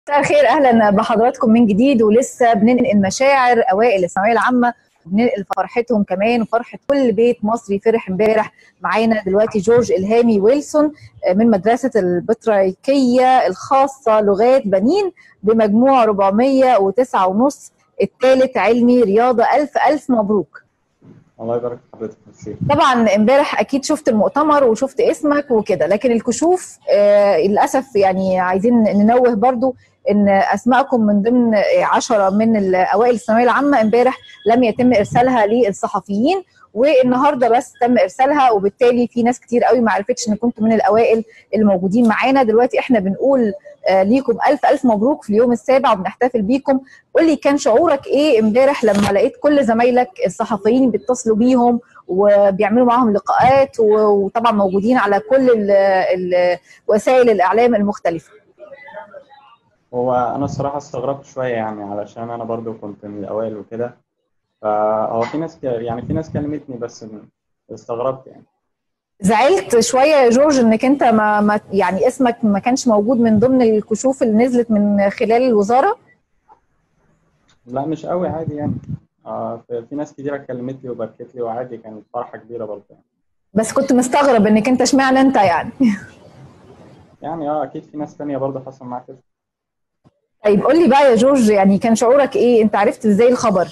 مساء الخير اهلا بحضراتكم من جديد ولسه بننقل مشاعر اوائل الثانويه العامه وبننقل فرحتهم كمان وفرحه كل بيت مصري فرح امبارح معانا دلوقتي جورج الهامي ويلسون من مدرسه البطريركيه الخاصه لغات بنين بمجموع 409 ونص الثالث علمي رياضه الف الف مبروك الله يبارك في حضرتك ميرسي طبعا امبارح اكيد شفت المؤتمر وشفت اسمك وكده لكن الكشوف آه للاسف يعني عايزين ننوه برضو ان اسماءكم من ضمن عشرة من اوائل الثانويه العامه امبارح لم يتم ارسالها للصحفيين والنهارده بس تم ارسالها وبالتالي في ناس كتير قوي ما عرفتش ان كنتوا من الاوائل الموجودين معانا دلوقتي احنا بنقول آه ليكم الف الف مبروك في اليوم السابع وبنحتفل بيكم قول لي كان شعورك ايه امبارح لما لقيت كل زمايلك الصحفيين بيتصلوا بيهم وبيعملوا معاهم لقاءات وطبعا موجودين على كل ال ال وسائل الاعلام المختلفه هو انا الصراحه استغربت شويه يعني علشان انا برضو كنت من الاوائل وكده فهو في ناس يعني في ناس كلمتني بس استغربت يعني زعلت شويه يا جورج انك انت ما, ما يعني اسمك ما كانش موجود من ضمن الكشوف اللي نزلت من خلال الوزاره لا مش قوي عادي يعني آه في ناس كتيره كلمت لي وباركت لي وعادي كانت فرحه كبيره برضه يعني. بس كنت مستغرب انك انت اشمعنى انت يعني يعني اه اكيد في ناس تانية برضه حصل معاها كده طيب قول لي بقى يا جورج يعني كان شعورك ايه انت عرفت ازاي الخبر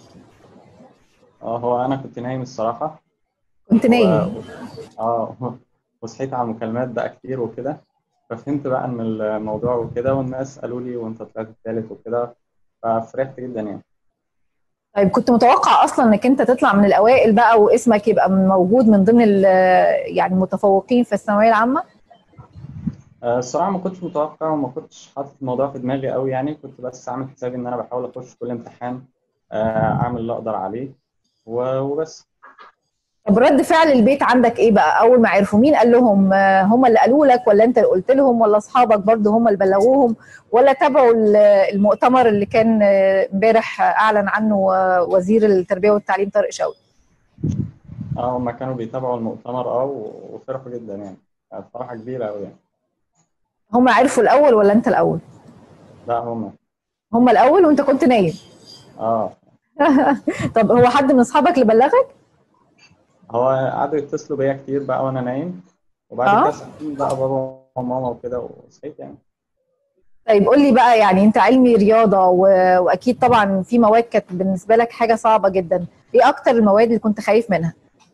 اه هو انا كنت نايم الصراحه كنت نايم و... اه وصحيت على المكالمات بقى كتير وكده ففهمت بقى ان الموضوع وكده والناس قالوا لي وانت طلعت الثالث وكده ففرحت جدا يعني طيب كنت متوقع اصلا انك انت تطلع من الاوائل بقى واسمك يبقى موجود من ضمن يعني المتفوقين في الثانويه العامه الصراحه ما كنتش متوقع وما كنتش حاطط الموضوع في دماغي قوي يعني كنت بس عامل حسابي ان انا بحاول اخش كل امتحان اعمل اللي اقدر عليه وبس طب رد فعل البيت عندك ايه بقى اول ما عرفوا مين قال لهم هم اللي قالوا لك ولا انت اللي قلت لهم ولا اصحابك برضه هم اللي بلغوهم ولا تابعوا المؤتمر اللي كان امبارح اعلن عنه وزير التربيه والتعليم طارق شوقي اه هم كانوا بيتابعوا المؤتمر اه وفرحوا جدا يعني كانت فرحه كبيره قوي يعني هم عرفوا الاول ولا انت الاول لا هم هم الاول وانت كنت نايم اه طب هو حد من اصحابك اللي بلغك هو قعدوا يتصلوا بيا كتير بقى وانا نايم وبعد آه. كده صحيت بقى بابا وماما وكده وصحيت يعني طيب قول لي بقى يعني انت علمي رياضه و... واكيد طبعا في مواد كانت بالنسبه لك حاجه صعبه جدا ايه اكتر المواد اللي كنت خايف منها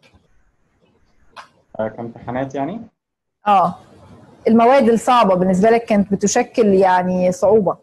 آه كامتحانات يعني اه المواد الصعبه بالنسبه لك كانت بتشكل يعني صعوبه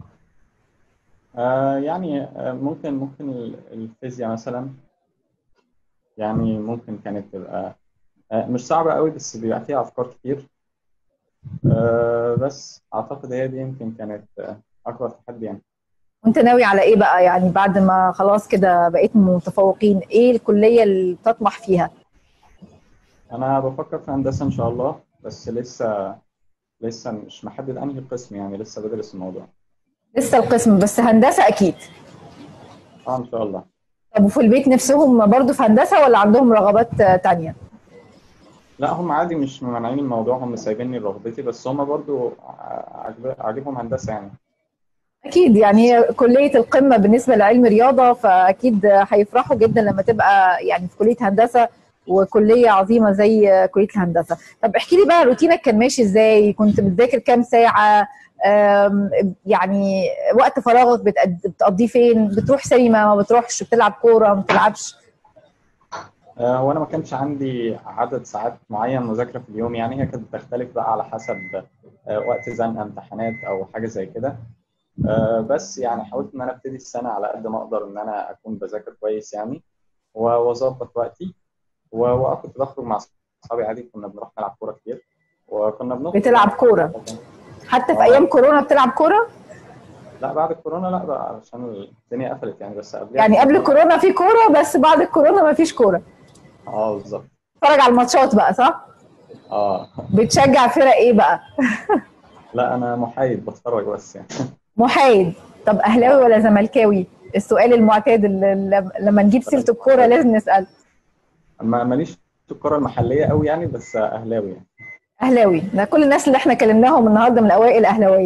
آه يعني آه ممكن ممكن الفيزياء مثلا يعني ممكن كانت تبقى آه مش صعبة قوي بس بيبقى فيها أفكار كتير آه بس أعتقد هي دي يمكن كانت آه أكبر تحدي يعني وانت ناوي على ايه بقى يعني بعد ما خلاص كده بقيت متفوقين ايه الكليه اللي بتطمح فيها أنا بفكر في هندسة إن شاء الله بس لسه لسه مش محدد أنهي قسم يعني لسه بدرس الموضوع لسه القسم بس هندسه اكيد اه إن شاء الله طب وفي البيت نفسهم برضو في هندسه ولا عندهم رغبات تانية لا هم عادي مش ممانعين الموضوع هم سايبيني رغبتي بس هم برضو عاجبهم هندسه يعني اكيد يعني هي كليه القمه بالنسبه لعلم رياضه فاكيد هيفرحوا جدا لما تبقى يعني في كليه هندسه وكليه عظيمه زي كليه الهندسه طب احكي لي بقى روتينك كان ماشي ازاي كنت بتذاكر كام ساعه يعني وقت فراغك بتقضيه فين بتروح سينما ما بتروحش بتلعب كوره ما بتلعبش هو انا ما كانش عندي عدد ساعات معين مذاكره في اليوم يعني هي كانت بتختلف بقى على حسب وقت زنقه امتحانات او حاجه زي كده بس يعني حاولت ان انا ابتدي السنه على قد ما اقدر ان انا اكون بذاكر كويس يعني واظبط وقتي وكنت بخرج مع اصحابي عادي كنا بنروح نلعب كوره كتير وكنا بنخرج بتلعب كوره حتى في ايام كورونا بتلعب كوره لا بعد الكورونا لا بقى علشان الدنيا قفلت يعني بس قبل يعني قبل الكورونا في كوره بس بعد الكورونا ما فيش كوره اه بالظبط اتفرج على الماتشات بقى صح؟ اه بتشجع فرق ايه بقى؟ لا انا محايد بتفرج بس يعني محايد طب اهلاوي ولا زملكاوي؟ السؤال المعتاد اللي لما نجيب سيره الكوره لازم نسال ماليش في الكره المحليه قوي يعني بس اهلاوي يعني اهلاوي ده كل الناس اللي احنا كلمناهم النهارده من الاوائل اهلاويه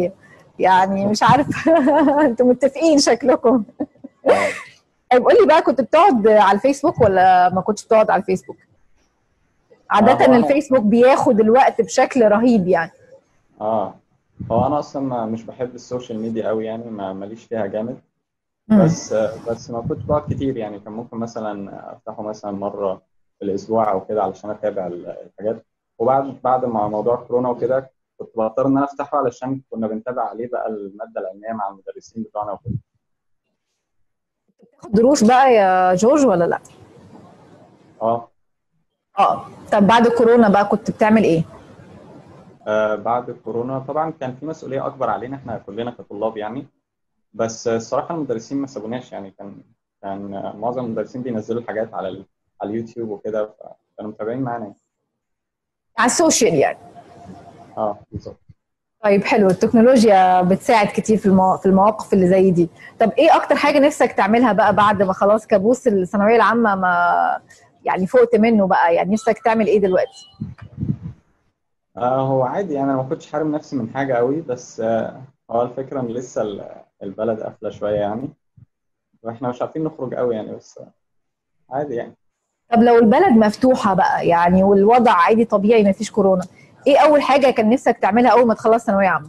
يعني مش عارف انتوا متفقين شكلكم آه. طيب قول لي بقى كنت بتقعد على الفيسبوك ولا ما كنتش بتقعد على الفيسبوك عادة هو أنا- الفيسبوك بياخد الوقت بشكل رهيب يعني اه هو انا اصلا ما- مش بحب السوشيال ميديا قوي يعني ما ماليش فيها جامد مم. بس بس ما كنتش بقعد كتير يعني كان ممكن مثلا افتحه مثلا مره في الاسبوع او كده علشان اتابع الحاجات وبعد بعد ما موضوع كورونا وكده كنت بضطر ان انا افتحه علشان كنا بنتابع عليه بقى الماده العلميه مع المدرسين بتوعنا وكده بتاخد دروس بقى يا جورج ولا لا؟ اه اه طب بعد كورونا بقى كنت بتعمل ايه؟ آه، بعد الكورونا طبعا كان في مسؤوليه اكبر علينا احنا كلنا كطلاب يعني بس الصراحه المدرسين ما سابوناش يعني كان كان معظم المدرسين بينزلوا الحاجات على ال- على اليوتيوب وكده فكانوا متابعين معانا يعني. على السوشيال يعني اه بالظبط طيب حلو التكنولوجيا بتساعد كتير في الموا... في المواقف اللي زي دي طب ايه اكتر حاجه نفسك تعملها بقى بعد ما خلاص كابوس الثانويه العامه ما يعني فقت منه بقى يعني نفسك تعمل ايه دلوقتي آه هو عادي يعني انا ما كنتش حارم نفسي من حاجه قوي بس آه هو الفكره ان لسه ال- البلد قافله شويه يعني واحنا مش عارفين نخرج قوي يعني بس آه، عادي يعني طب لو البلد مفتوحه بقى يعني والوضع عادي طبيعي ما فيش كورونا ايه اول حاجه كان نفسك تعملها اول ما تخلص ثانويه عامه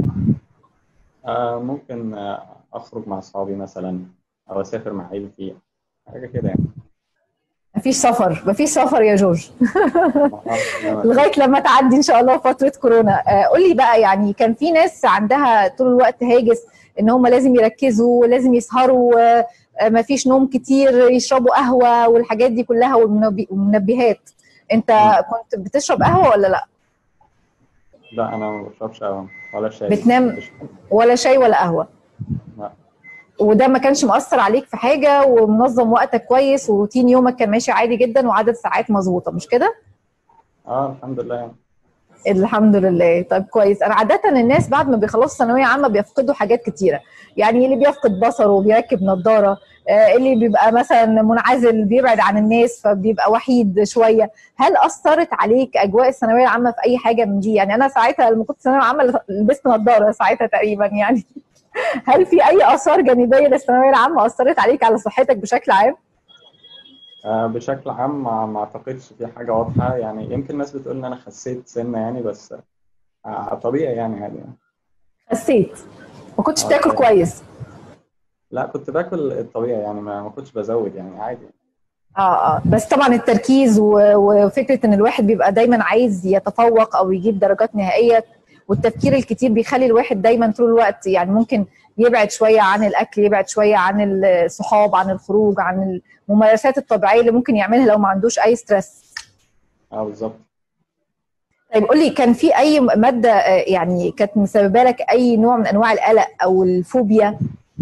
آه ممكن آه اخرج مع اصحابي مثلا او اسافر مع عيلتي حاجه كده يعني مفيش سفر مفيش سفر يا جورج ما أعرفش إنما- لغايه لما تعدي ان شاء الله فتره كورونا آه، قول لي بقى يعني كان في ناس عندها طول الوقت هاجس ان هم لازم يركزوا ولازم يسهروا آه، آه، مفيش نوم كتير يشربوا قهوه والحاجات دي كلها والمنبه- والمنبهات انت كنت بتشرب قهوه ولا لا لا انا ما بشربش قهوه ولا شاي بتنام؟ مش- ولا شاي ولا قهوه لا. وده ما كانش مؤثر عليك في حاجه ومنظم وقتك كويس وروتين يومك كان ماشي عادي جدا وعدد ساعات مظبوطه مش كده اه الحمد لله يعني الحمد لله طيب كويس انا عاده الناس بعد ما بيخلصوا ثانويه عامه بيفقدوا حاجات كتيره يعني اللي بيفقد بصره بيركب نظاره آه، اللي بيبقى مثلا منعزل بيبعد عن الناس فبيبقى وحيد شويه هل اثرت عليك اجواء الثانويه العامه في اي حاجه من دي يعني انا ساعتها لما كنت ثانويه عامه لبست نظاره ساعتها تقريبا يعني هل في اي اثار جانبيه للثانويه العامه اثرت عليك على صحتك بشكل عام آه بشكل عام ما, ما اعتقدش في حاجه واضحه يعني يمكن الناس بتقول ان انا خسيت سنه يعني بس آه طبيعي يعني عادي يعني. خسيت ما كنتش آه، بتاكل طبعاً. كويس لا كنت باكل الطبيعي يعني ما, ما كنتش بزود يعني عادي اه اه بس طبعا التركيز و- وفكره ان الواحد بيبقى دايما عايز يتفوق او يجيب درجات نهائيه والتفكير الكتير بيخلي الواحد دايما طول الوقت يعني ممكن يبعد شويه عن الاكل يبعد شويه عن الصحاب عن الخروج عن الممارسات الطبيعيه اللي ممكن يعملها لو ما عندوش اي ستريس اه بالظبط طيب قول لي كان في اي ماده آه، يعني كانت مسببه لك اي نوع من انواع القلق او الفوبيا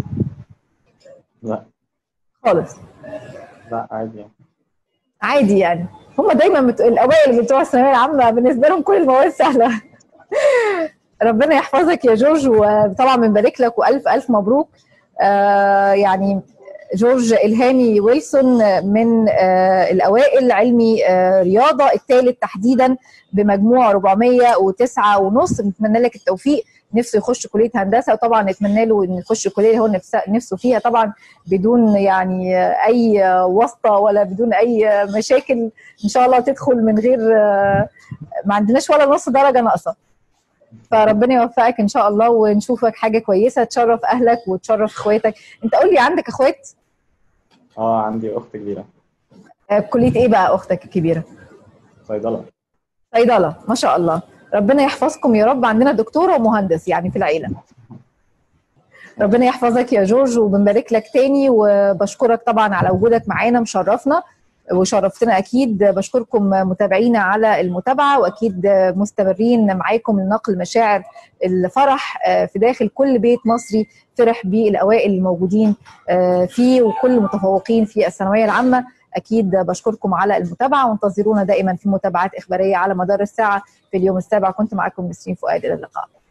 لا خالص لا عادي يعني عادي يعني هم دايما بت... الاوائل بتوع الثانويه العامه بالنسبه لهم كل المواد سهله ربنا يحفظك يا جورج وطبعا بنبارك لك والف الف مبروك آه يعني جورج الهامي ويلسون من آه الاوائل علمي آه رياضه الثالث تحديدا بمجموع 409 ونص نتمنى لك التوفيق نفسه يخش كليه هندسه وطبعا نتمنى له انه يخش كليه هو نفسه نفسه فيها طبعا بدون يعني اي واسطه ولا بدون اي مشاكل ان شاء الله تدخل من غير ما عندناش ولا نص درجه ناقصه فربنا يوفقك ان شاء الله ونشوفك حاجه كويسه تشرف اهلك وتشرف اخواتك انت قول لي عندك اخوات اه عندي اخت كبيره آه، كليه ايه بقى اختك الكبيره صيدله صيدله ما شاء الله ربنا يحفظكم يا رب عندنا دكتور ومهندس يعني في العيله ربنا يحفظك يا جورج وبنبارك لك تاني وبشكرك طبعا على وجودك معانا مشرفنا وشرفتنا اكيد بشكركم متابعينا على المتابعه واكيد مستمرين معاكم لنقل مشاعر الفرح آه، في داخل كل بيت مصري فرح بالاوائل الموجودين آه، فيه وكل المتفوقين في الثانويه العامه اكيد بشكركم على المتابعه وانتظرونا دائما في متابعات اخباريه على مدار الساعه في اليوم السابع كنت معكم نسرين فؤاد الى اللقاء